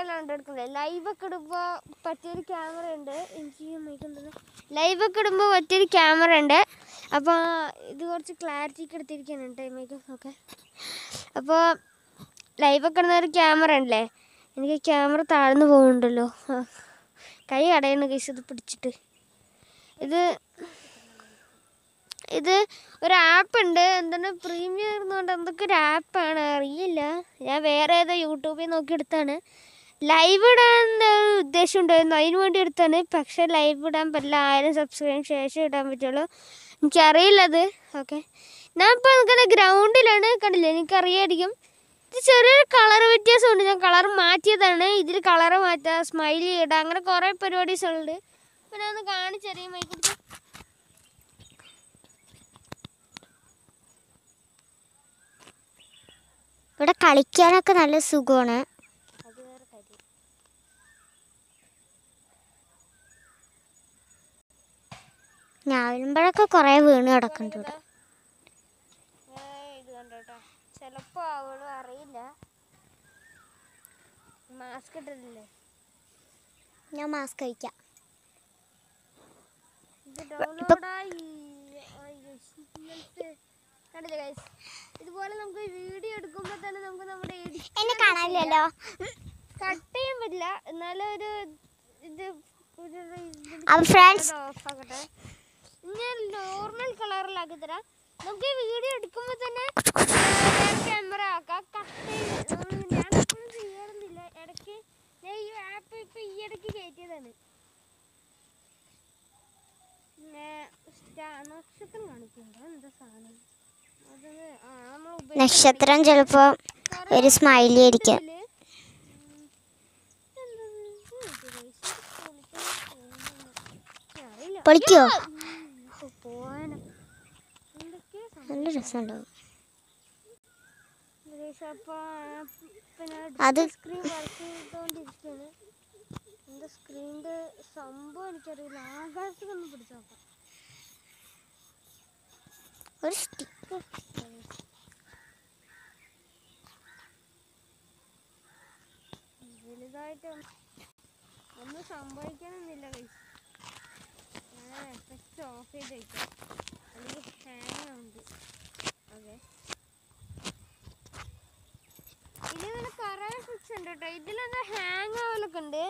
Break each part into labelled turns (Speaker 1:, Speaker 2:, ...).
Speaker 1: ക്യാമറയിലാണ് എടുക്കുന്നത് ലൈവ് ഒക്കെ ഇടുമ്പോൾ പറ്റിയൊരു ക്യാമറ ഉണ്ട് എനിക്ക് മൈക്കുണ്ടല്ലോ ലൈവ് ഒക്കെ ഇടുമ്പോൾ പറ്റിയൊരു ക്യാമറ ഉണ്ട് അപ്പോൾ ഇത് കുറച്ച് ക്ലാരിറ്റിക്ക് എടുത്തിരിക്കുകയാണ് കേട്ടോ മൈക്ക് ഓക്കെ അപ്പോൾ ലൈവ് ഒക്കെ ഇടുന്ന ഒരു ക്യാമറ ഉണ്ടല്ലേ എനിക്ക് ക്യാമറ താഴ്ന്നു പോകുന്നുണ്ടല്ലോ ആ. കൈ അടയണ കേസ് ഇത് പിടിച്ചിട്ട് ഇത് ഇത് ഒരു ആപ്പ് ഉണ്ട് എന്താണ് പ്രീമിയം എന്നുകൊണ്ട് എന്തൊക്കെ ഒരു ആപ്പാണ് അറിയില്ല ഞാൻ വേറെ ഏതോ യൂട്യൂബിൽ നോക്കി എടുത്താണ് ലൈവ് ഇടാൻ ഒരു ഉദ്ദേശം ഉണ്ടായിരുന്നു അതിന് വേണ്ടി എടുത്താണ് പക്ഷേ ലൈവ് ഇടാൻ പറ്റില്ല ആയിരം സബ്സ്ക്രൈബ് ശേഷം ഇടാൻ പറ്റുള്ളൂ എനിക്കറിയില്ല അത് ഓക്കെ ഞാൻ ഇപ്പോൾ നിൽക്കുന്ന ഗ്രൗണ്ടിലാണ് കണ്ടില്ലേ എനിക്കറിയായിരിക്കും ഇത് ചെറിയൊരു കളർ വ്യത്യാസമുണ്ട് ഞാൻ കളർ മാറ്റിയതാണ് ഇതിൽ കളർ മാറ്റുക സ്മൈലി ഇടുക അങ്ങനെ കുറേ പരിപാടീസ് ഉണ്ട് അപ്പോൾ ഞാൻ ഒന്ന് കാണിച്ചറിയാം മൈക്കെടുത്ത്
Speaker 2: ഇവിടെ കളിക്കാനൊക്കെ നല്ല സുഖമാണ്
Speaker 1: അത് വേറെ കാര്യം
Speaker 2: ഞാവുമ്പോഴൊക്കെ കുറേ വീണ് കിടക്കുന്നുണ്ട് ഇവിടെ
Speaker 1: ഏ, ഇത് കണ്ടോട്ടോ ചിലപ്പോ അവള് അറിയില്ല മാസ്ക് ഇട്ടിട്ടില്ലേ
Speaker 2: ഞാൻ മാസ്ക് കഴിക്കാം
Speaker 1: ഇത് ഡൗൺലോഡായി കണ്ടില്ലേ ഗൈസ് ഇതുപോലെ നമുക്ക് വീഡിയോ എടുക്കുമ്പോൾ തന്നെ നമുക്ക് നമ്മുടെ
Speaker 2: എന്നെ കാണാനില്ലല്ലോ
Speaker 1: കട്ട് ചെയ്യാൻ പറ്റില്ല എന്നാലും ഒരു ഇത് ഒരു ഇത്
Speaker 2: അപ്പോൾ ഫ്രണ്ട്സ്
Speaker 1: ഓഫ് ആക്കട്ടെ ഞാൻ നോർമൽ കളറിലാക്കി തരാം നമുക്ക് ഈ വീഡിയോ എടുക്കുമ്പോൾ തന്നെ ക്യാമറ ആക്കാം കട്ട് ഞാൻ എപ്പോഴും ചെയ്യാറുന്നില്ല ഇടയ്ക്ക് ഞാൻ ഈ ആപ്പ് ഇപ്പൊ ഈ ഇടയ്ക്ക് കയറ്റിയതാണ് പിന്നെ സ്റ്റാ- നക്ഷത്രം കാണിക്കുന്നുണ്ടോ എന്താ സാധനം അത് ആ നമ്മൾ ഉപയോഗിക്കുന്ന
Speaker 2: നക്ഷത്രം ചിലപ്പോൾ ഒരു സ്മൈലി ആയിരിക്കും
Speaker 1: ഇതില്, ഉം, എന്താ ഇത്? ഇത് guys, ഇത് അറിയില്ല
Speaker 2: പൊളിക്കോ
Speaker 1: ഇപ്പൊ പോവാനാ. എന്തൊക്കെയാ സംഭവം?
Speaker 2: നല്ല രസമുണ്ടാവും
Speaker 1: ഗൈസ്, അപ്പൊ പിന്നെ
Speaker 2: അത്
Speaker 1: സ്ക്രീൻ വർക്ക് ചെയ്തോണ്ടിരിക്കാണ് എന്റെ സ്ക്രീനിന്റെ സംഭവം എനിക്കറിയില്ല ആകാശത്തൊന്ന് പിടിച്ചു നോക്കാം
Speaker 2: ഒരു സ്റ്റിക്ക്
Speaker 1: വലുതായിട്ട് ഒന്നും- ഒന്നും സംഭവിക്കാനൊന്നുമില്ല ഗൈസ് ഞാൻ എഫക്റ്റ് ഓഫ് ചെയ്ത് വയ്ക്കാം അല്ലെങ്കിൽ ഹാങ് ഉണ്ട് ഓക്കെ ഇതിൽ നല്ല കുറേ ഫിക്സ് ഉണ്ട് കേട്ടോ ഇതിലെന്താ ഹാങ് ആവലൊക്കെ ഉണ്ട്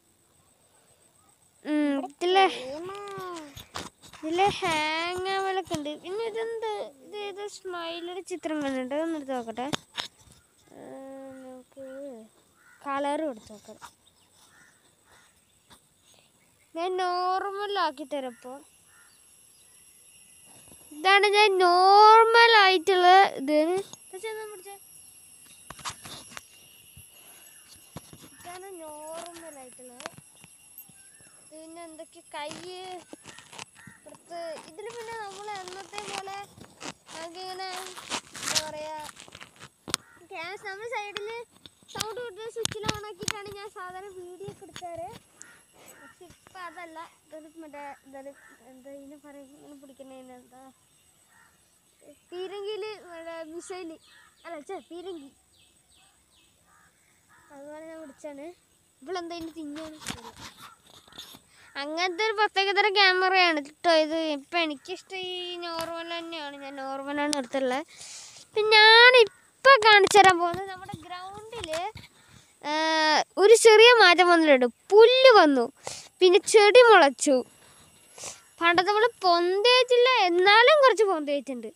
Speaker 1: ഉം, ഇതില് ഇതില് ഹാങ് ആവലൊക്കെ ഉണ്ട് പിന്നെ ഇതെന്ത് ഇത് ഏത് സ്മൈലിയുടെ ചിത്രം കണ്ടിട്ട് ഒന്ന് എടുത്ത് നോക്കട്ടെ ആ, നമുക്ക് കളർ കൊടുത്ത് നോക്കാം ഞാൻ നോർമൽ ആക്കി തരാം ഇപ്പോൾ ഇതാണ് ഞാൻ നോർമൽ ആയിട്ടുള്ള ഇത് പക്ഷേ ഒന്ന് പിടിച്ചേ. ഇതാണ് നോർമൽ ആയിട്ടുള്ളത് പിന്നെ എന്തൊക്കെ കൈ പുറത്ത് ഇതിൽ പിന്നെ നമ്മൾ എന്നത്തെ പോലെ നമുക്കിങ്ങനെ എന്താ പറയാ ഗ്യാസ് നമ്മൾ സൈഡിൽ സൗണ്ട് കൊടുത്ത് സ്വിച്ചിൽ ഓൺ ആക്കിയിട്ടാണ് ഞാൻ സാധാരണ വീഡിയോ ഒക്കെ എടുക്കാറ് പക്ഷെ ഇപ്പം അതല്ല ഇതൊരു മറ്റേ ഇതൊരു എന്താ ഇതിന് പറയുന്നത് പിടിക്കുന്നതിന് എന്താ പീരങ്കിയിൽ മിസൈൽ അല്ല ചേ പീരങ്കി അതുപോലെ ഞാൻ പിടിച്ചാണ് ഇവളെന്താ ഇതിന് തിന്നാണ് അങ്ങനത്തെ ഒരു പ്രത്യേകതരം ക്യാമറയാണ് കേട്ടോ ഇത് ഇപ്പം എനിക്കിഷ്ടം ഈ നോർമൽ തന്നെയാണ് ഞാൻ നോർമലാണ് എടുത്തുള്ളത് പിന്നെ ഞാൻ ഇപ്പം കാണിച്ചു തരാൻ പോകുന്നത് നമ്മുടെ ഗ്രൗണ്ടിൽ ഒരു ചെറിയ മാറ്റം വന്നിട്ടുണ്ട് പുല്ല് വന്നു പിന്നെ ചെടി മുളച്ചു പണ്ടത്തെ നമ്മൾ പൊന്തേറ്റില്ല എന്നാലും കുറച്ച് പൊന്തേറ്റുണ്ട്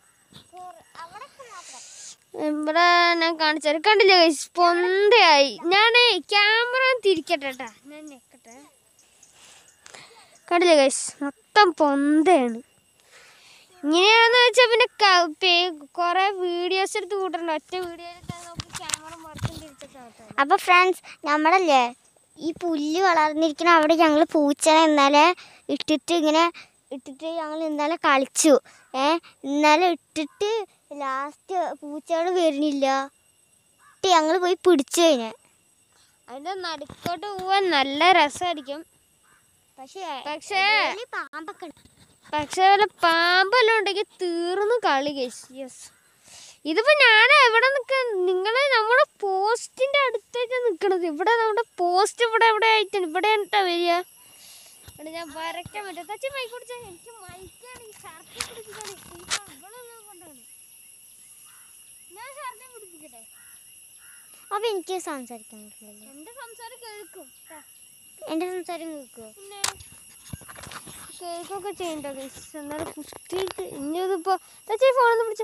Speaker 1: ഇവിടെ ഞാൻ കാണിച്ചു തരാം കണ്ടില്ലേ guys? പൊന്തയായി ഞാൻ ക്യാമറ തിരിക്കട്ടെ ട്ടാ. ഞാൻ ഞെക്കട്ടെ കണ്ടില്ലേ ഗൈസ് മൊത്തം പൊന്തയാണ് ഇങ്ങനെയാണെന്ന് വെച്ചാൽ പിന്നെ ക- പേ- കുറെ വീഡിയോസ് എടുത്ത് കൂട്ടണ്ട ഒറ്റ വീഡിയോയിൽ നമുക്ക് ക്യാമറ മറച്ചും തിരിച്ചൊക്കെ ആവട്ടെ
Speaker 2: അപ്പോൾ ഫ്രണ്ട്സ് നമ്മളല്ലേ ഈ പുല്ല് വളർന്നിരിക്കുന്ന അവിടെ ഞങ്ങൾ പൂച്ചനെ ഇന്നലെ ഇട്ടിട്ട് ഇങ്ങനെ ഇട്ടിട്ട് ഞങ്ങൾ ഇന്നലെ കളിച്ചു ഏ ഇന്നലെ ഇട്ടിട്ട് ലാസ്റ്റ് പൂച്ചകൾ വരുന്നില്ല ഇട്ട് ഞങ്ങൾ പോയി പിടിച്ചു കഴിഞ്ഞാൽ
Speaker 1: അതിന്റെ നടുക്കോട്ട് പോവാൻ നല്ല രസമായിരിക്കും
Speaker 2: പക്ഷേ
Speaker 1: പക്ഷേ
Speaker 2: പാമ്പൊക്കെ ഉണ്ട്
Speaker 1: പക്ഷേ വല്ല പാമ്പെല്ലാം ഉണ്ടെങ്കിൽ തീർന്നു കളി ഗൈസ് യെസ് ഇതിപ്പോ ഞാൻ എവിടെ നിക്ക നിങ്ങള് നമ്മുടെ പോസ്റ്റിന്റെ അടുത്തേക്ക് നിക്കണത് ഇവിടെ നമ്മുടെ പോസ്റ്റ് ഇവിടെ എവിടെ ആയിട്ടാണ് ഇവിടെ എന്താ വരിക ഇവിടെ ഞാൻ വരയ്ക്കാൻ പറ്റും തച്ചി മൈക്ക് പിടിച്ചാൽ എനിക്ക് മൈക്കാണ് ഈ ഷർട്ട് പിടിപ്പിക്കാണ് ഇവളൊന്നും കൊണ്ടാണ് ഞാൻ ഷർട്ട് പിടിപ്പിക്കട്ടെ
Speaker 2: അപ്പൊ എനിക്ക് സംസാരിക്കാൻ പറ്റില്ലല്ലോ
Speaker 1: എന്റെ സംസാരം കേൾക്കും ട്ടാ.
Speaker 2: എന്റെ സംസാരം കേൾക്കുമോ
Speaker 1: പിന്നെ കേൾക്കൊക്കെ ചെയ്യണ്ട ഗൈസ് എന്നാലും കുത്തിയിട്ട് ഇനിയതിപ്പോ തച്ചി ഫോണൊന്ന് പിടിച്ച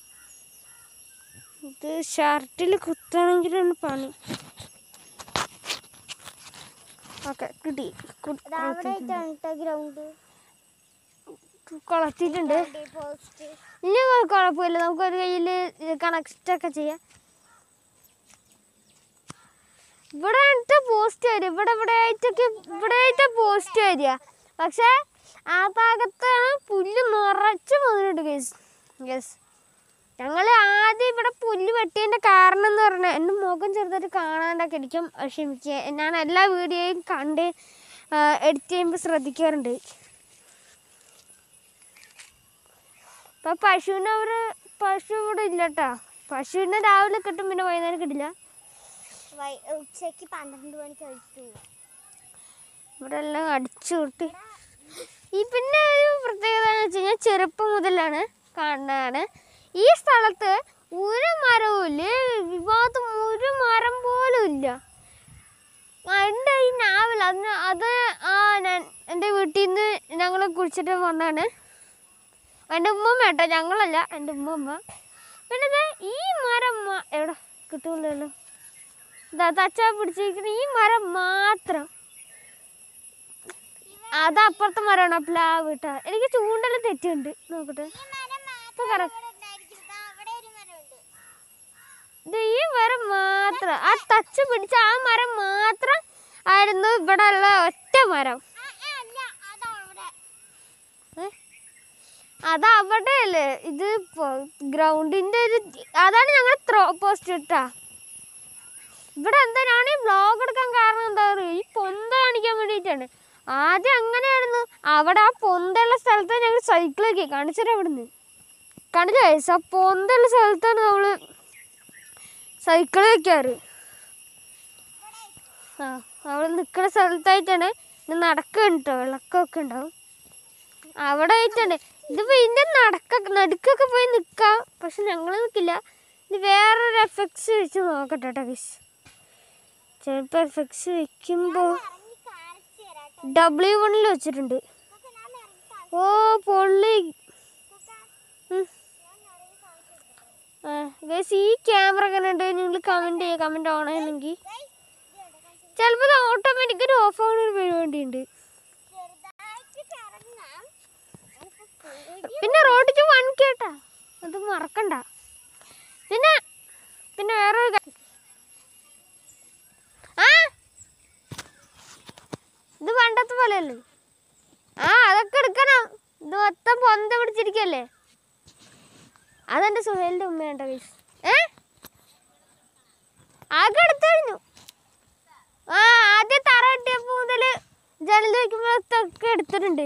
Speaker 1: ഇത് ഷർട്ടിൽ കുത്തണമെങ്കിലാണ് പണി ഓക്കെ കിട്ടി
Speaker 2: അത് അവിടെ ആയിട്ടാണ് കേട്ടോ ഗ്രൗണ്ട്
Speaker 1: കൊളത്തിയിട്ടുണ്ട്
Speaker 2: പോസ്റ്റ്
Speaker 1: ഇനി കുഴപ്പമില്ല നമുക്ക് ഒരു കയ്യിൽ കണക്റ്റ് ഒക്കെ ചെയ്യാം ഇവിടെ ആയിട്ട് പോസ്റ്റ് വരിക ഇവിടെ ഇവിടെ ആയിട്ടൊക്കെ ഇവിടെ ആയിട്ട് പോസ്റ്റ് വരിക പക്ഷേ ആ ഭാഗത്താണ് പുല്ല് നിറച്ച് വന്നിട്ടുണ്ട് ഗേസ് ഗസ് ഞങ്ങൾ ആദ്യം ഇവിടെ പുല്ല് വെട്ടിയതിൻ്റെ കാരണം എന്ന് പറഞ്ഞാൽ എൻ്റെ മുഖം ചെറുതായിട്ട് കാണാണ്ടൊക്കെ ഇരിക്കും ക്ഷമിക്കുക ഞാൻ എല്ലാ വീഡിയോയും കണ്ട് എഡിറ്റ് ചെയ്യുമ്പോൾ ശ്രദ്ധിക്കാറുണ്ട് ഇപ്പൊ പശുവിനെ അവര് പശു ഇവിടെ ഇല്ല കേട്ടാ പശുവിനെ രാവിലെ കിട്ടും പിന്നെ വൈകുന്നേരം കിട്ടില്ല
Speaker 2: ഉച്ചക്ക് പന്ത്രണ്ട് മണിക്ക് കഴിച്ചു
Speaker 1: ഇവിടെ എല്ലാം അടിച്ചു കൂട്ടി ഈ പിന്നെ ഒരു പ്രത്യേകത എന്ന് വെച്ച് കഴിഞ്ഞാൽ ചെറുപ്പം മുതലാണ് കാണുന്നതാണ് ഈ സ്ഥലത്ത് ഒരു മരവും ഇല്ല ഈ ഭാഗത്ത് ഒരു മരം പോലും ഇല്ല ആ, എൻ്റെ ഈ നാവൽ അതിന് അത് ആ ഞാൻ എൻ്റെ വീട്ടിൽ നിന്ന് ഞങ്ങൾ കുളിച്ചിട്ട് വന്നതാണ് എൻ്റെ ഉമ്മമ്മ കേട്ടോ ഞങ്ങളല്ല എൻ്റെ ഉമ്മമ്മ പിന്നെ ദേ ഈ മരം മാ- എവിടെ കിട്ടൂലല്ലോ ഇതാ തച്ച പിടിച്ചിരിക്കുന്ന ഈ മരം മാത്രം അത് അപ്പുറത്തെ മരമാണ് ആ പ്ലാവ് കേട്ടോ എനിക്ക് ചൂണ്ടല് തെറ്റുണ്ട് നോക്കട്ടെ ഇപ്പൊ correct. ഇത് ഈ മരം മാത്രം ആ തച്ച് പിടിച്ച ആ മരം മാത്രം ആയിരുന്നു ഇവിടെ ഉള്ള ഒറ്റ മരം ഏ? അത് അവിടെ അല്ലേ ഇത് ഗ്രൗണ്ടിന്റെ ഒരു അതാണ് ഞങ്ങൾ ത്രോ പോസ്റ്റ് ഇട്ടാ ഇവിടെ എന്തിനാണ് ഈ വ്ളോഗ് എടുക്കാൻ കാരണം എന്താ പറയുക ഈ പൊന്ത കാണിക്കാൻ വേണ്ടിയിട്ടാണ് ആദ്യം അങ്ങനെയായിരുന്നു അവിടെ ആ പൊന്തയുള്ള സ്ഥലത്ത് ഞങ്ങൾ സൈക്കിളൊക്കെ കാണിച്ചിട്ട് അവിടുന്ന് കാണിച്ചോ guys? ആ പൊന്തയുള്ള സ്ഥലത്താണ് നമ്മൾ സൈക്കിൾ വെക്കാറ് ആ അവിടെ നിൽക്കുന്ന സ്ഥലത്തായിട്ടാണ് ഇത് നടക്കുന്നുണ്ട് കേട്ടോ വിളക്കൊക്കെ ഉണ്ടാവും അവിടെ ആയിട്ടാണ് ഇതിപ്പോ ഇതിന്റെ നടക്ക നടുക്കൊക്കെ പോയി നിക്കാം പക്ഷെ ഞങ്ങൾ നിൽക്കില്ല ഇത് വേറൊരു എഫക്ട്സ് വെച്ച് നോക്കട്ടെ കേട്ടോ ഗൈസ് ചിലപ്പോൾ എഫക്ട്സ് വെക്കുമ്പോൾ ഡബ്ല്യു വണ്ണിൽ വെച്ചിട്ടുണ്ട് ഓ പൊള്ളി ഗൈസ് ഈ ക്യാമറ എങ്ങനെ ഉണ്ട് നിങ്ങൾ കമൻറ്റ് ചെയ്യുക കമൻറ്റ് ഓൺ ആണെങ്കിൽ ചിലപ്പോൾ ഇത് ഓട്ടോമാറ്റിക്കലി ഓഫ് ആവുന്ന ഒരു പരിപാടി ഉണ്ട് പിന്നെ റോഡിച്ച് വൺ കേട്ടാ അത് മറക്കണ്ട പിന്നെ പിന്നെ വേറൊരു കാര്യം ആ ഇത് പണ്ടത്തെ പോലെയല്ലേ ആ അതൊക്കെ എടുക്കണം ഇത് മൊത്തം പൊന്ത പിടിച്ചിരിക്കല്ലേ അതെന്റെ സുഹേലിന്റെ ഉമ്മയുണ്ട വീസ് ഏ ആകെ എടുത്തു കഴിഞ്ഞു ആ ആദ്യം തറ കെട്ടിയപ്പോ മുതല് ജലം വയ്ക്കുമ്പോഴൊക്കെ എടുത്തിട്ടുണ്ട്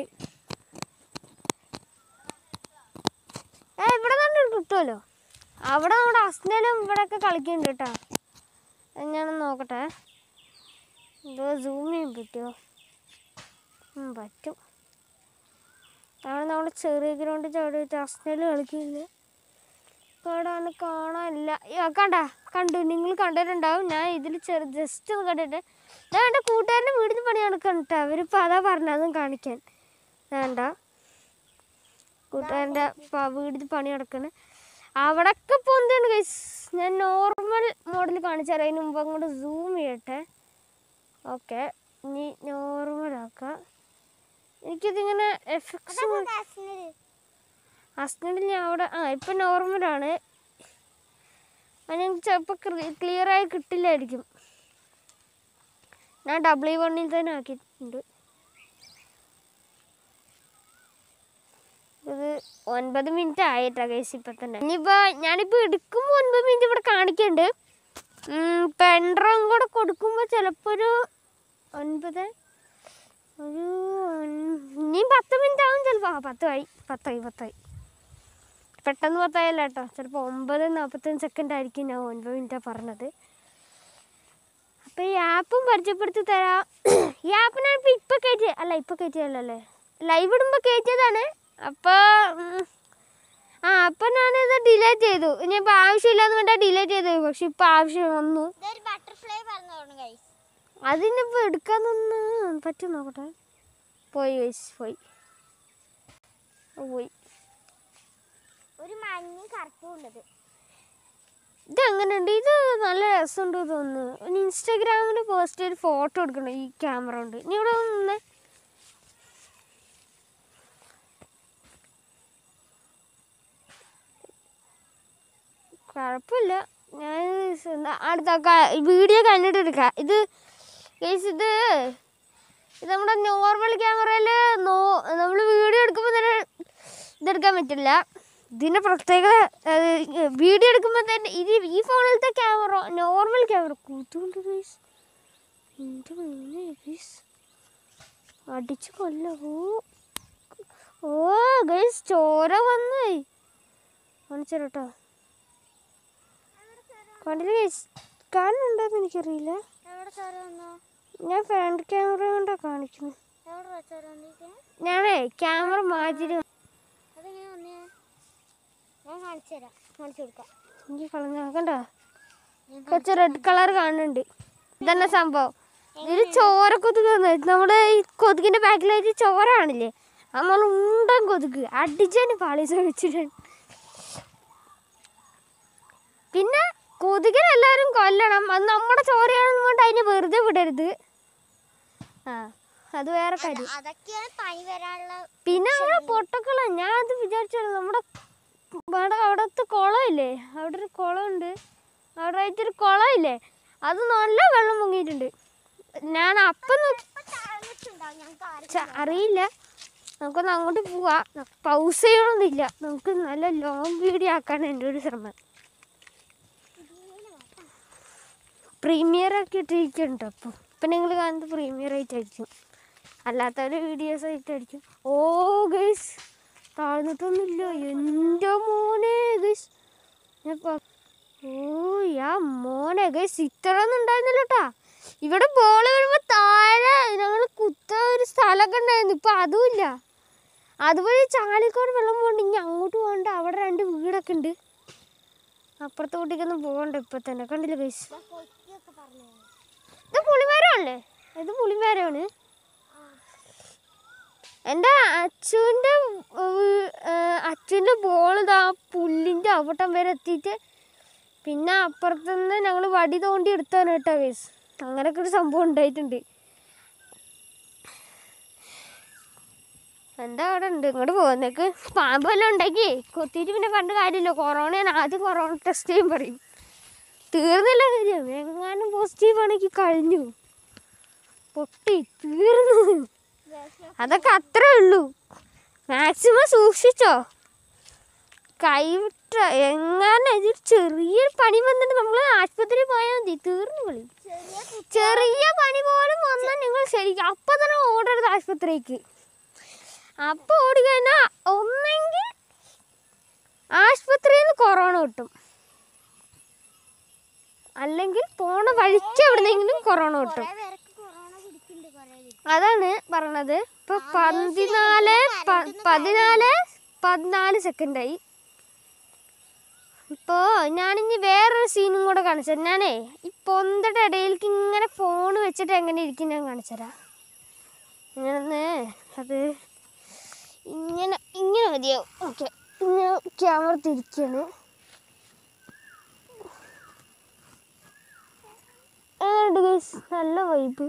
Speaker 1: ഏ ഇവിടെ തന്നെ കിട്ടുമല്ലോ അവിടെ നമ്മുടെ അസ്നലും ഇവിടെയൊക്കെ കളിക്കുന്നുണ്ട് കേട്ടോ ഞാനൊന്ന് നോക്കട്ടെ എന്തോ സൂം ചെയ്യാൻ പറ്റുമോ ഉം, പറ്റും അവിടെ നമ്മുടെ ചെറിയ ഗ്രൗണ്ടിൽ ചവിടിയിട്ട് അസ്നൽ കളിക്കുന്നില്ല ഇപ്പൊ അവിടെ അവനെ കാണാനില്ല യ്യോ, കണ്ട കണ്ടു നിങ്ങൾ കണ്ടിട്ടുണ്ടാവും ഞാൻ ഇതിൽ ചെറു ജസ്റ്റ് ഒന്ന് കണ്ടിട്ട് ഞാൻ എൻ്റെ കൂട്ടുകാരൻ്റെ വീടിന് പണി നടക്കണം കേട്ടോ അവരിപ്പോൾ അതാ പറഞ്ഞത് അതും കാണിക്കാൻ വേണ്ട കൂട്ടുകാരൻ്റെ പ- വീടിൽ പണി നടക്കണ് അവിടൊക്കെ പൊന്താണ് ഗൈസ് ഞാൻ നോർമൽ മോഡൽ കാണിച്ചു തരാം അതിന് മുമ്പ് അങ്ങോട്ട് സൂം ചെയ്യട്ടെ ഓക്കെ ഇനി നോർമലാക്കാം എനിക്കിതിങ്ങനെ എഫക്ട്സ് ഹസ്ബൻഡിൽ ഞാൻ അവിടെ ആ ഇപ്പം നോർമലാണ് അത് ഞങ്ങൾക്ക് ചിലപ്പോൾ ക്ലിയർ ആയി കിട്ടില്ലായിരിക്കും ഞാൻ ഡബ്ല്യു വണ്ണിൽ തന്നെ ആക്കിയിട്ടുണ്ട് ഇത് ഒൻപത് മിനിറ്റ് ആയിട്ടാ കേസ് ഇപ്പം തന്നെ ഇനിയിപ്പോൾ ഞാനിപ്പോൾ എടുക്കുമ്പോൾ ഒൻപത് മിനിറ്റ് ഇവിടെ കാണിക്കുന്നുണ്ട് പെൻഡ്രോം കൂടെ കൊടുക്കുമ്പോൾ ചിലപ്പോൾ ഒരു ഒൻപത് ഒരു ഒൻ- ഇനിയും പത്ത് മിനിറ്റ് ആവും ചിലപ്പോൾ ആ പത്തായി പത്തായി പത്തായി പെട്ടെന്ന് പത്തായല്ല കേട്ടോ ചിലപ്പോൾ ഒമ്പത് നാൽപ്പത്തഞ്ച് സെക്കൻഡ് ആയിരിക്കും ഞാൻ ഒൻപത് മിനിറ്റാണ് പറഞ്ഞത് അപ്പോൾ ഈ ആപ്പും പരിചയപ്പെടുത്തി തരാം ഈ ആപ്പ് ഞാൻ ഇപ്പോൾ ഇപ്പോൾ കയറ്റിയ അല്ല ഇപ്പോൾ കയറ്റിയല്ലേ ലൈവ് ഇടുമ്പോൾ കയറ്റിയതാണ് അപ്പോൾ ആ അപ്പം ഞാനിത് ഡിലേറ്റ് ചെയ്തു ഇനിയിപ്പോൾ ആവശ്യമില്ലാന്ന് വേണ്ട ഡിലേറ്റ് ചെയ്തു പക്ഷെ ഇപ്പോൾ ആവശ്യം വന്നു
Speaker 2: ഇതൊരു ബട്ടർഫ്ലൈ പറഞ്ഞു ഗൈസ്
Speaker 1: അതിനിപ്പോൾ എടുക്കാനൊന്ന് പറ്റും നോക്കട്ടെ പോയി guys, പോയി പോയി
Speaker 2: ഒരു മഞ്ഞയും കറുപ്പും ഉള്ളത്
Speaker 1: ഇത് എങ്ങനെയുണ്ട് ഇത് നല്ല രസമുണ്ട് തോന്നുന്നു ഇനി ഇൻസ്റ്റാഗ്രാമിൽ പോസ്റ്റ് ചെയ്ത് ഫോട്ടോ എടുക്കണം ഈ ക്യാമറ കൊണ്ട് ഇനി ഇവിടെ നിന്ന് കുഴപ്പമില്ല ഞാൻ സ് എന്താ അടുത്ത വീഡിയോ കണ്ടിട്ട് എടുക്കാം ഇത് guys, ഇത് ഇത് നമ്മുടെ നോർമൽ ക്യാമറയിൽ നോ നമ്മൾ വീഡിയോ എടുക്കുമ്പോൾ തന്നെ ഇതെടുക്കാൻ പറ്റില്ല ഇതിൻ്റെ പ്രത്യേകത വീഡിയോ എടുക്കുമ്പോൾ തന്നെ ഇത് ഈ ഫോണിലത്തെ ക്യാമറ നോർമൽ ക്യാമറ കൂത്തുകൊണ്ട് ഗൈസ് എൻ്റെ മോനെ ഗൈസ് അടിച്ച് കൊല്ല ഓ ഓ ഗൈസ് ചോര വന്നു കാണിച്ചു കേട്ടോ കണ്ടില്ല ഗൈസ് കാണുന്നുണ്ടോന്ന് എനിക്കറിയില്ല
Speaker 2: എവിടെ ചോര വന്നു
Speaker 1: ഞാൻ ഫ്രണ്ട് ക്യാമറ കൊണ്ടാണ് കാണിക്കുന്നത്
Speaker 2: എവിടെ ചോര വന്നിരിക്കണേ
Speaker 1: ഞാനേ ക്യാമറ മാറ്റിയിട്ട്
Speaker 2: അതെങ്ങനെ വന്നേ ഞാൻ കാണിച്ചു തരാം കാണിച്ചു കൊടുക്കാം
Speaker 1: എനിക്ക് കളഞ്ഞ കണ്ട കുറച്ച് റെഡ് കളർ കാണുന്നുണ്ട് ഇതന്നെ സംഭവം ഇതിൽ ചോര കൊതുക് വന്നത് നമ്മുടെ ഈ കൊതുകിന്റെ ബാക്കിലായിട്ട് ചോര കാണില്ലേ നമ്മൾ ഉണ്ടൻ കൊതുക് അടിച്ചാണ് പാളീസ വെച്ചിട്ടാണ് പിന്നെ കൊതുകിനെ എല്ലാവരും കൊല്ലണം അത് നമ്മുടെ ചോരയാണെന്ന് കൊണ്ട് അതിനെ വെറുതെ വിടരുത് ആ അത് വേറെ കാര്യം
Speaker 2: അതൊക്കെയാണ് പനി വരാനുള്ള
Speaker 1: പിന്നെ നമ്മുടെ പൊട്ടക്കുളം ഞാൻ അത് വിചാരിച്ചാണ് നമ്മുടെ ഇവിടെ അവിടത്തെ കുളമില്ലേ അവിടെ ഒരു കുളമുണ്ട് അവിടെ ആയിട്ടൊരു കുളമില്ലേ അത് നല്ല വെള്ളം പൊങ്ങിയിട്ടുണ്ട് ഞാൻ അപ്പം നോക്കി
Speaker 2: താഴ്ന്നിട്ടുണ്ടാവും ഞങ്ങൾക്ക്
Speaker 1: ഛ, അറിയില്ല നമുക്കൊന്ന് അങ്ങോട്ട് പോവാം പൗസ് ചെയ്യണമെന്നില്ല നമുക്ക് നല്ല ലോങ് വീഡിയോ ആക്കാൻ എൻ്റെ ഒരു ശ്രമം പ്രീമിയർ ഒക്കെ ഇട്ടിരിക്കുന്നുണ്ട് അപ്പോൾ ഇപ്പം നിങ്ങൾ കാണുന്നത് പ്രീമിയർ ആയിട്ടായിരിക്കും അല്ലാത്തവരുടെ വീഡിയോസ് ആയിട്ടായിരിക്കും ഓ ഗൈസ് താഴ്ന്നിട്ടൊന്നുമില്ല എൻ്റെ മോനെ ഗൈസ് ഓ യാ മോനെ ഗൈസ് ഇത്ര ഒന്നും ഉണ്ടായിരുന്നില്ല കേട്ടാ ഇവിടെ ബോൾ വരുമ്പോൾ താഴെ ഞങ്ങൾ കുത്ത ഒരു സ്ഥലമൊക്കെ ഉണ്ടായിരുന്നു ഇപ്പം അതുമില്ല അതുവഴി ചാലിക്കോട് വെള്ളം പോകണ്ട ഇനി അങ്ങോട്ട് പോകണ്ട അവിടെ രണ്ട് വീടൊക്കെ ഉണ്ട് അപ്പുറത്തെ വീട്ടിലേക്കൊന്നും പോകണ്ട ഇപ്പം തന്നെ കണ്ടില്ല ഗൈസ്
Speaker 2: കൊച്ചിയൊക്കെ പറഞ്ഞു
Speaker 1: ഇത് പുളിമരമല്ലേ ഇത് പുളിമരമാണ് എൻ്റെ അച്ഛൻ്റെ അച്ഛൻ്റെ ബോൾ ഇതാ പുല്ലിൻ്റെ അവിട്ടം വരെ എത്തിയിട്ട് പിന്നെ അപ്പുറത്തുനിന്ന് ഞങ്ങൾ വടി തോണ്ടി എടുത്താണ് കേട്ടോ വേസ് അങ്ങനെയൊക്കെ ഒരു സംഭവം ഉണ്ടായിട്ടുണ്ട് എന്താ അവിടെ ഉണ്ട് ഇങ്ങോട്ട് പോകുന്നേക്ക് പാമ്പ് വല്ലതും ഉണ്ടാക്കി കൊത്തിയിട്ട് പിന്നെ കണ്ട് കാര്യമില്ല കൊറോണയാണ് ആദ്യം കൊറോണ ടെസ്റ്റ് ചെയ്യും പറയും തീർന്നില്ല കാര്യം എങ്ങാനും പോസിറ്റീവ് ആണെങ്കിൽ കഴിഞ്ഞു പൊട്ടി തീർന്നു അതൊക്കെ അത്രേ ഉള്ളൂ മാക്സിമം സൂക്ഷിച്ചോ കൈവിട്ട എങ്ങനെ ഇതൊരു ചെറിയൊരു പനി വന്നിട്ട് നമ്മൾ ആശുപത്രിയിൽ പോയാൽ മതി തീർന്നു കളി ചെറിയ പനി പോലും വന്നാൽ നിങ്ങൾ ശരിക്കും അപ്പം തന്നെ ഓടരുത് ആശുപത്രിക്ക് അപ്പം ഓടിക്കഴിഞ്ഞാൽ ഒന്നെങ്കിൽ ആശുപത്രിയിൽ നിന്ന് കൊറോണ കിട്ടും അല്ലെങ്കിൽ പോണ വഴിക്ക് എവിടെന്നെങ്കിലും കൊറോണ കിട്ടും
Speaker 2: കുറെ പേർക്ക് കൊറോണ പിടിക്കുന്നുണ്ട് കുറെ പേർക്ക്.
Speaker 1: അതാണ് പറഞ്ഞത് ഇപ്പൊ പതിനാല് പ- പതിനാല് പതിനാല് സെക്കൻഡായി ഇപ്പോൾ ഞാനിനി വേറൊരു സീനും കൂടെ കാണിച്ചു തരാം. ഞാനേ ഈ പൊന്തയുടെ ഇടയിലേക്ക് ഇങ്ങനെ ഫോൺ വെച്ചിട്ട് എങ്ങനെ ഇരിക്കും ഞാൻ കാണിച്ചുതരാം ഇങ്ങനെ ഒന്ന് അത് ഇങ്ങനെ ഇങ്ങനെ മതിയാവും ഓക്കെ ഇങ്ങനെ ക്യാമറ തിരിക്കുകയാണ് എങ്ങനെയുണ്ട് ഗൈസ് നല്ല വൈബ്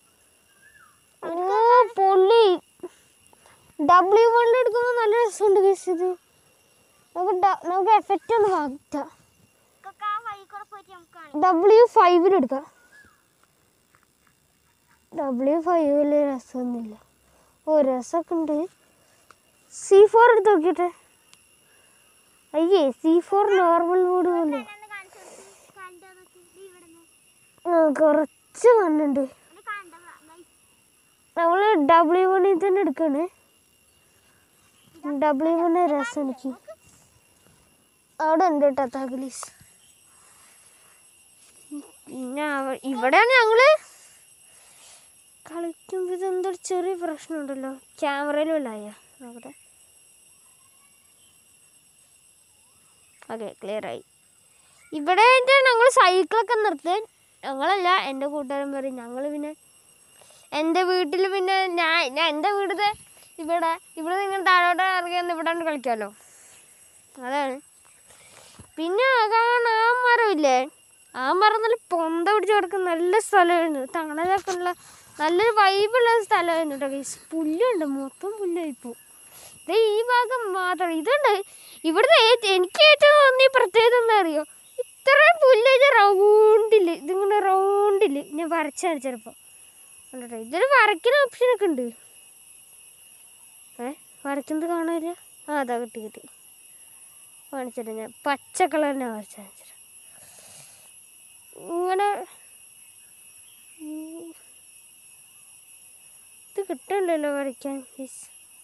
Speaker 1: ഓ പൊള്ളി ഡബ്ല്യു വണ്ണിൽ എടുക്കുമ്പോൾ നല്ല രസമുണ്ട് ഗൈസ് ഇത് നമുക്ക് ഡ- നമുക്ക് എഫക്റ്റ് ഒന്ന് മാറ്റാം
Speaker 2: ഇക്കൊക്കെ ആ വഴി കൂടെ പോയിട്ട് നമുക്ക് കാണാം
Speaker 1: ഡബ്ല്യു ഫൈവിൽ എടുക്കാം ഡബ്ല്യു ഫൈവിൽ രസമൊന്നുമില്ല ഓ രസമൊക്കെ ഉണ്ട് സി ഫോർ എടുത്ത് നോക്കിട്ടെ അയ്യേ സി ഫോർ നോർമൽ മോഡ് പോലെ
Speaker 2: ഒന്ന് കാണിച്ചു കൊടുത്ത് കണ്ടോ നോക്കി ദേ ഇവിടെ നിന്ന്
Speaker 1: ആ, കുറച്ച് കണ്ണുണ്ട്
Speaker 2: ഒന്ന് കണ്ടോ ഗൈസ്
Speaker 1: നമ്മൾ ഡബ്ല്യു വണ്ണിൽ തന്നെ എടുക്കാണ് ഡബ്ല്യു വണ്ണ് രസം എനിക്ക് അവിടെ ഉണ്ട് കേട്ടോ തകലീസ് പിന്നെ അവ- ഇവിടെയാണ് ഞങ്ങള് കളിക്കുമ്പോൾ ഇതെന്തോ ഒരു ചെറിയ പ്രശ്നമുണ്ടല്ലോ ക്യാമറയിലും ഇല്ലായ അവിടെ ഓക്കെ ക്ലിയർ ആയി ഇവിടെ ഞങ്ങൾ സൈക്കിളൊക്കെ നിർത്തി ഞങ്ങളല്ല എൻ്റെ കൂട്ടുകാരൻ പറയും ഞങ്ങൾ പിന്നെ എൻ്റെ വീട്ടിൽ പിന്നെ ഞാൻ ഞാൻ എൻ്റെ വീട്ടിൽ ഇവിടെ ഇവിടെ നിങ്ങൾ താഴോട്ട് ഇറങ്ങി വന്ന് ഇവിടെ കളിക്കാമല്ലോ അതാണ് പിന്നെ കാണാൻ ആ മരമില്ലേ ആ മരം നല്ല പൊന്ത പിടിച്ച് കിടക്കുന്ന നല്ല സ്ഥലമായിരുന്നു തണലൊക്കെ ഉള്ള നല്ലൊരു വൈബുള്ള സ്ഥലമായിരുന്നു കേട്ടോ ഗൈസ് പുല്ലുണ്ട് മൊത്തം പുല്ലായിപ്പോ ദേ ഈ ഭാഗം മാത്രം ഇതുണ്ട് ഇവിടുത്തെ ഏറ്റ് എനിക്ക് ഏറ്റവും തോന്നിയ പ്രത്യേകത എന്താ അറിയോ ഇത്രയും പുല്ല് റൗണ്ടിൽ ഇതിങ്ങനെ റൗണ്ടിൽ ഞാൻ വരച്ചാണ് ചിലപ്പോൾ കണ്ടോ ഇതിൽ വരയ്ക്കുന്ന ഓപ്ഷനൊക്കെ ഉണ്ട് ഏ വരയ്ക്കുന്നത് കാണാനില്ല ആ അതാ കിട്ടി കിട്ടി കാണിച്ചിട്ട് ഞാൻ പച്ച കളറിനെ വരച്ച കാണിച്ചിട്ട് ഇങ്ങനെ ഉം. ഇത് കിട്ടണ്ടല്ലോ വരയ്ക്കാൻ പ്ലീസ്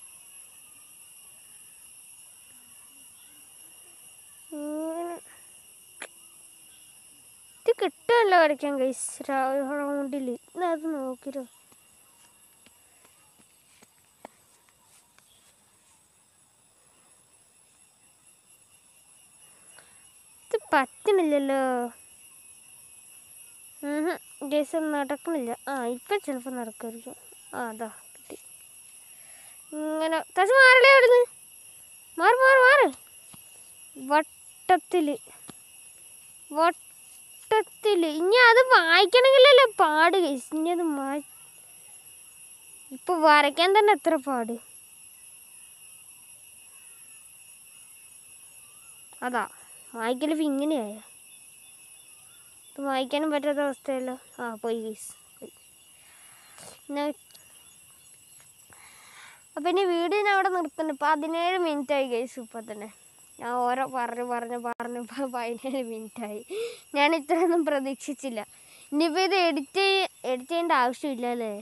Speaker 1: ഇങ്ങനെ ഇത് കിട്ടുമല്ലോ വരയ്ക്കാൻ കൈസ് റൗണ്ടിൽ അത് നോക്കിരോ ഇത് പറ്റണില്ലല്ലോ ദിവസം നടക്കണില്ല ആ ഇപ്പം ചിലപ്പോൾ നടക്കുമായിരിക്കും ആ അതാ കിട്ടി ഇങ്ങനെ തച്ച് മാറലേ അവിടുന്ന് മാറി മാറി മാറി വട്ടത്തിൽ വട്ടത്തിൽ ഇനി അത് വായിക്കണമെങ്കിലല്ലേ പാട് കേസ് ഇനി അത് വായി ഇപ്പൊ വരയ്ക്കാൻ തന്നെ എത്ര പാട് അതാ വായിക്കൽ ഇപ്പം ഇങ്ങനെയായ ഇത് വായിക്കാനും പറ്റാത്ത അവസ്ഥയല്ലോ ആ പോയി കേസ് പിന്നെ അപ്പം ഇനി വീഡിയോ ഞാൻ അവിടെ നിർത്തുന്നുണ്ട് പതിനേഴ് മിനിറ്റ് ആയി കേസ് ഇപ്പം തന്നെ ഞാൻ ഓരോ പറഞ്ഞു പറഞ്ഞു പറഞ്ഞു ഇപ്പം പതിനേഴ് മിനിറ്റ് ആയി ഞാൻ ഇത്രയൊന്നും പ്രതീക്ഷിച്ചില്ല ഇനിയിപ്പോൾ ഇത് എഡിറ്റ് എഡിറ്റ് ചെയ്യേണ്ട ആവശ്യമില്ല അല്ലേ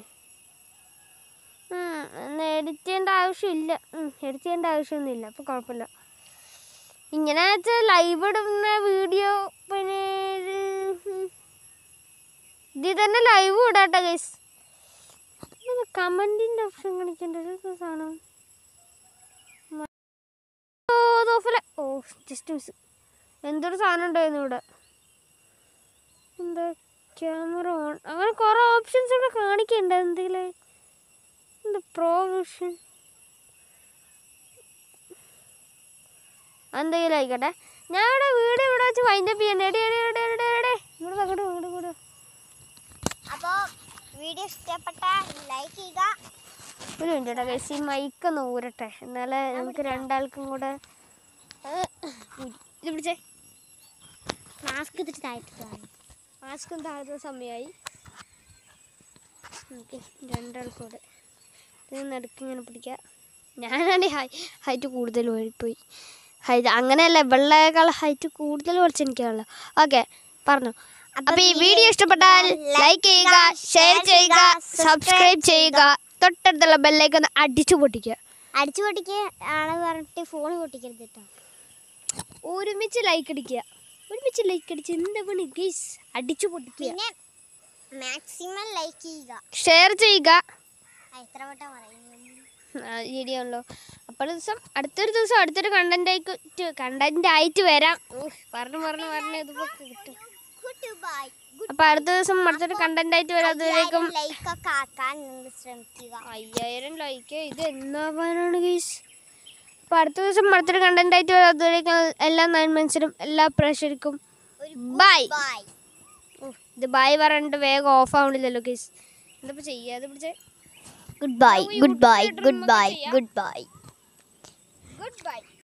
Speaker 1: എഡിറ്റ് ചെയ്യേണ്ട ആവശ്യമില്ല എഡിറ്റ് ചെയ്യേണ്ട ആവശ്യമൊന്നുമില്ല അപ്പോൾ കുഴപ്പമില്ല ഇങ്ങനെ വെച്ചാൽ ലൈവ് ഇടുന്ന വീഡിയോ പിന്നെ ഇത്, ഉം, ഇതിൽ തന്നെ ലൈവ് ഇടാട്ടോ ഗൈസ് കമൻറ്റിൻ്റെ ഓപ്ഷൻ കാണിക്കേണ്ട ഒരു സാധനം മ- ഓ തോഫല ഓ ജസ്റ്റ് മിസ് എന്തൊരു സാധനം ഉണ്ടായിരുന്നു ഇവിടെ എന്താ ക്യാമറ ഓൺ അങ്ങനെ കുറേ ഓപ്ഷൻസ് ഇവിടെ കാണിക്കണ്ട എന്തെങ്കിലും എന്താ പ്രൊവിഷൻ എന്തെങ്കിലും ആയിക്കോട്ടെ ഞാൻ ഇവിടെ വീട് ഇവിടെ വെച്ച് വൈൻഡപ്പ് ചെയ്യണ്ട എടി എടി എടി എടി എടി ഇങ്ങോട്ട് അങ്ങോട്ട് അങ്ങോട്ട് ഇങ്ങോട്ട്
Speaker 2: അപ്പോൾ വീഡിയോ ഇഷ്ടപ്പെട്ട ലൈക്ക് ചെയ്യുക
Speaker 1: ഒരു മിനിറ്റ് കേട്ടോ ഗൈസ് ഈ മൈക്ക് ഒന്ന് ഊരട്ടെ എന്നാലേ നമുക്ക് രണ്ടാൾക്കും കൂടെ ഏ, ഉയ്. ഇത് പിടിച്ചേ
Speaker 2: മാസ്ക് ഇതിട്ട് താഴ്ത്തിട്ട്
Speaker 1: മാസ്കും താഴ്ന്ന സമയമായി ഓക്കെ രണ്ടാൾക്കും കൂടെ ഇത് നടുക്ക് ഇങ്ങനെ പിടിക്കാം ഞാനാണ് ഹൈ ഹൈറ്റ് കൂടുതൽ വഴിപ്പോയി ഹൈറ്റ് അങ്ങനെയല്ല വെള്ളയേക്കാൾ ഹൈറ്റ് കൂടുതൽ പഠിച്ച എനിക്കാണല്ലോ ഓക്കെ പറഞ്ഞു അപ്പൊ ഈ വീഡിയോ ഇഷ്ടപ്പെട്ടാൽ ലൈക്ക് ചെയ്യുക ഷെയർ ചെയ്യുക സബ്സ്ക്രൈബ് ചെയ്യുക തൊട്ടടുത്തുള്ള ബെല്ലൈക്ക് ഒന്ന് അടിച്ചു പൊട്ടിക്കുക
Speaker 2: അടിച്ചു പൊട്ടിക്ക് ആണ് പറഞ്ഞിട്ട് ഫോൺ പൊട്ടിക്കരുത് കേട്ടോ
Speaker 1: ഒരുമിച്ച് ലൈക്ക് അടിക്കുക ഒരുമിച്ച് ലൈക്ക് അടിച്ച് എന്താ പണി ഗൈസ് അടിച്ചു പൊട്ടിക്കുക
Speaker 2: പിന്നെ മാക്സിമം ലൈക്ക് ചെയ്യുക
Speaker 1: ഷെയർ ചെയ്യുക
Speaker 2: ആ, എത്ര വട്ടം പറയുന്നു
Speaker 1: ശരിയാണല്ലോ അപ്പോൾ ദിവസം അടുത്തൊരു ദിവസം അടുത്തൊരു കണ്ടന്റ് ആയിട്ട് കണ്ടന്റ് ആയിട്ട് വരാം ഉഫ്, പറഞ്ഞു പറഞ്ഞു പറഞ്ഞു ഇതിപ്പോ കിട്ടും
Speaker 2: ഗുഡ് ബൈ
Speaker 1: അപ്പൊ അടുത്ത ദിവസം അടുത്തൊരു കണ്ടന്റ് ആയിട്ട് വരാം അതുവരേക്കും
Speaker 2: ലൈക്ക് ഒക്കെ ആക്കാൻ നിങ്ങൾ ശ്രമിക്കുക
Speaker 1: അയ്യായിരം ലൈക്ക് ഇത് എന്നാവാനാണ് ഗീസ് അപ്പൊ അടുത്ത ദിവസം അടുത്തൊരു കണ്ടന്റ് ആയിട്ട് വരാം അതുവരേക്കും എല്ലാ നയൻ മനസ്സിലും എല്ലാ പ്രേക്ഷകർക്കും ബൈ
Speaker 2: ബൈ
Speaker 1: ഇത് ബൈ പറഞ്ഞിട്ട് വേഗം ഓഫ് ആവണില്ലല്ലോ ഗീസ് എന്താ ചെയ്യാതെ പിടിച്ചേ
Speaker 2: good bye good bye good bye good bye
Speaker 1: good by